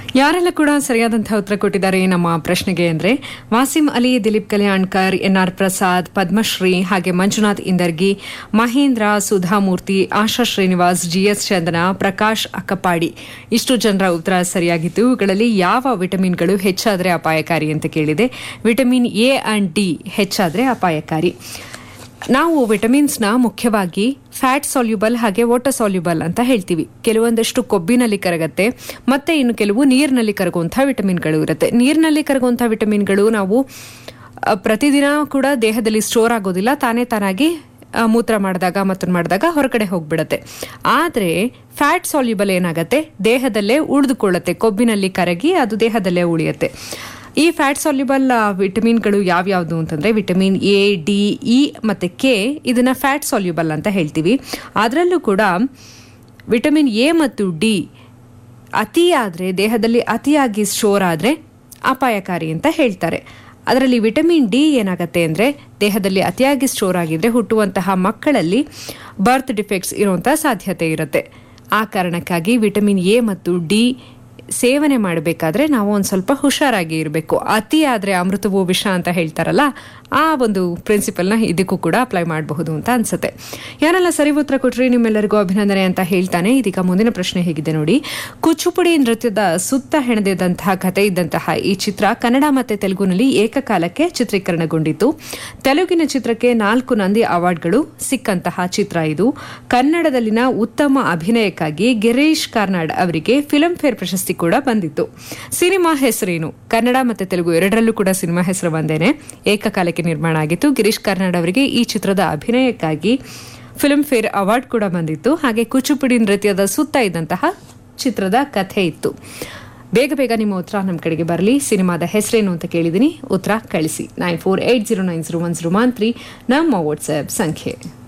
ಯಾರೆಲ್ಲ ಕೂಡ ಸರಿಯಾದಂತಹ ಉತ್ತರ ಕೊಟ್ಟಿದ್ದಾರೆ ನಮ್ಮ ಪ್ರಶ್ನೆಗೆ ಅಂದ್ರೆ ವಾಸಿಂ ಅಲಿ ದಿಲೀಪ್ ಕಲ್ಯಾಣ್ಕರ್ ಎನ್ಆರ್ ಪ್ರಸಾದ್ ಪದ್ಮಶ್ರೀ ಹಾಗೆ ಮಂಜುನಾಥ್ ಇಂದರ್ಗಿ ಮಹೇಂದ್ರ ಸುಧಾಮೂರ್ತಿ ಆಶಾ ಶ್ರೀನಿವಾಸ್ ಜಿಎಸ್ ಚಂದನ ಪ್ರಕಾಶ್ ಅಕ್ಕಪಾಡಿ ಇಷ್ಟು ಜನರ ಉತ್ತರ ಸರಿಯಾಗಿತ್ತು ಇವುಗಳಲ್ಲಿ ಯಾವ ವಿಟಮಿನ್ಗಳು ಹೆಚ್ಚಾದರೆ ಅಪಾಯಕಾರಿ ಅಂತ ಕೇಳಿದೆ ವಿಟಮಿನ್ ಎ ಅಂಡ್ ಡಿ ಹೆಚ್ಚಾದರೆ ಅಪಾಯಕಾರಿ ನಾವು ವಿಟಮಿನ್ಸ್ನ ಮುಖ್ಯವಾಗಿ ಫ್ಯಾಟ್ ಸಾಲ್ಯುಬಲ್ ಹಾಗೆ ವಾಟರ್ ಸಾಲ್ಯುಬಲ್ ಅಂತ ಹೇಳ್ತೀವಿ ಕೆಲವೊಂದಷ್ಟು ಕೊಬ್ಬಿನಲ್ಲಿ ಕರಗತ್ತೆ ಮತ್ತೆ ಇನ್ನು ಕೆಲವು ನೀರಿನಲ್ಲಿ ಕರಗುವಂತಹ ವಿಟಮಿನ್ಗಳು ಇರುತ್ತೆ ನೀರಿನಲ್ಲಿ ಕರಗುವಂತಹ ವಿಟಮಿನ್ಗಳು ನಾವು ಅ, ಪ್ರತಿದಿನ ಕೂಡ ದೇಹದಲ್ಲಿ ಸ್ಟೋರ್ ಆಗೋದಿಲ್ಲ ತಾನೇ ತಾನಾಗಿ ಆ, ಮೂತ್ರ ಮಾಡಿದಾಗ ಮತ್ತೊಂದು ಮಾಡಿದಾಗ ಹೊರಗಡೆ ಹೋಗ್ಬಿಡತ್ತೆ ಆದರೆ ಫ್ಯಾಟ್ ಸಾಲ್ಯುಬಲ್ ಏನಾಗತ್ತೆ ದೇಹದಲ್ಲೇ ಉಳಿದುಕೊಳ್ಳುತ್ತೆ ಕೊಬ್ಬಿನಲ್ಲಿ ಕರಗಿ ಅದು ದೇಹದಲ್ಲೇ ಉಳಿಯುತ್ತೆ ಈ ಫ್ಯಾಟ್ ಸಾಲ್ಯುಬಲ್ ವಿಟಮಿನ್ಗಳು ಯಾವ್ಯಾವುದು ಅಂತಂದ್ರೆ ವಿಟಮಿನ್ ಎ ಡಿ ಇ ಮತ್ತೆ ಕೆ ಇದನ್ನ ಫ್ಯಾಟ್ ಸಾಲ್ಯುಬಲ್ ಅಂತ ಹೇಳ್ತೀವಿ ಅದರಲ್ಲೂ ಕೂಡ ವಿಟಮಿನ್ ಎ ಮತ್ತು ಡಿ ಅತಿಯಾದರೆ ದೇಹದಲ್ಲಿ ಅತಿಯಾಗಿ ಸ್ಟೋರ್ ಆದರೆ ಅಪಾಯಕಾರಿ ಅಂತ ಹೇಳ್ತಾರೆ ಅದರಲ್ಲಿ ವಿಟಮಿನ್ ಡಿ ಏನಾಗುತ್ತೆ ಅಂದರೆ ದೇಹದಲ್ಲಿ ಅತಿಯಾಗಿ ಸ್ಟೋರ್ ಆಗಿದ್ರೆ ಹುಟ್ಟುವಂತಹ ಮಕ್ಕಳಲ್ಲಿ ಬರ್ತ್ ಡಿಫೆಕ್ಟ್ಸ್ ಇರುವಂತಹ ಸಾಧ್ಯತೆ ಇರುತ್ತೆ ಆ ಕಾರಣಕ್ಕಾಗಿ ವಿಟಮಿನ್ ಎ ಮತ್ತು ಡಿ ಸೇವನೆ ಮಾಡಬೇಕಾದ್ರೆ ನಾವು ಒಂದು ಸ್ವಲ್ಪ ಹುಷಾರಾಗಿ ಇರಬೇಕು ಅತಿ ಆದರೆ ಅಮೃತವೂ ವಿಷ ಅಂತ ಹೇಳ್ತಾರಲ್ಲ ಆ ಒಂದು ಪ್ರಿನ್ಸಿಪಲ್ನ ಇದಕ್ಕೂ ಕೂಡ ಅಪ್ಲೈ ಮಾಡಬಹುದು ಅಂತ ಅನ್ಸುತ್ತೆ ಯಾರೆಲ್ಲ ಸರಿ ಉತ್ತರ ಕೊಟ್ರಿ ನಿಮ್ಮೆಲ್ಲರಿಗೂ ಅಭಿನಂದನೆ ಅಂತ ಹೇಳ್ತಾನೆ ಇದೀಗ ಮುಂದಿನ ಪ್ರಶ್ನೆ ಹೇಗಿದೆ ನೋಡಿ ಕುಚ್ಚುಪುಡಿ ನೃತ್ಯದ ಸುತ್ತ ಹೆಣೆದಿದ್ದಂತಹ ಕಥೆ ಇದ್ದಂತಹ ಈ ಚಿತ್ರ ಕನ್ನಡ ಮತ್ತೆ ತೆಲುಗುನಲ್ಲಿ ಏಕಕಾಲಕ್ಕೆ ಚಿತ್ರೀಕರಣಗೊಂಡಿತ್ತು ತೆಲುಗಿನ ಚಿತ್ರಕ್ಕೆ ನಾಲ್ಕು ನಂದಿ ಅವಾರ್ಡ್ಗಳು ಸಿಕ್ಕಂತಹ ಚಿತ್ರ ಇದು ಕನ್ನಡದಲ್ಲಿನ ಉತ್ತಮ ಅಭಿನಯಕ್ಕಾಗಿ ಗಿರೀಶ್ ಕಾರ್ನಾಡ್ ಅವರಿಗೆ ಫಿಲ್ಮ್ ಫೇರ್ ಪ್ರಶಸ್ತಿ ಕೂಡ ಬಂದಿತ್ತು ಸಿನಿಮಾ ಹೆಸರೇನು ಕನ್ನಡ ಮತ್ತೆ ತೆಲುಗು ಎರಡರಲ್ಲೂ ಕೂಡ ಸಿನಿಮಾ ಹೆಸರು ಒಂದೇನೆ ಏಕಕಾಲಕ್ಕೆ ನಿರ್ಮಾಣ ಆಗಿತ್ತು ಗಿರೀಶ್ ಕಾರ್ನಾಡ್ ಅವರಿಗೆ ಈ ಚಿತ್ರದ ಅಭಿನಯಕ್ಕಾಗಿ ಫಿಲ್ಮ್ ಫೇರ್ ಅವಾರ್ಡ್ ಕೂಡ ಬಂದಿತ್ತು ಹಾಗೆ ಕುಚುಪುಡಿ ನೃತ್ಯದ ಸುತ್ತ ಇದ್ದಂತಹ ಚಿತ್ರದ ಕಥೆ ಇತ್ತು ಬೇಗ ಬೇಗ ನಿಮ್ಮ ಉತ್ತರ ನಮ್ಮ ಕಡೆಗೆ ಬರಲಿ ಸಿನಿಮಾದ ಹೆಸರೇನು ಅಂತ ಕೇಳಿದ್ದೀನಿ ಉತ್ತರ ಕಳಿಸಿ nine four eight zero nine zero one zero one three ನಮ್ಮ ವಾಟ್ಸ್ಆಪ್ ಸಂಖ್ಯೆ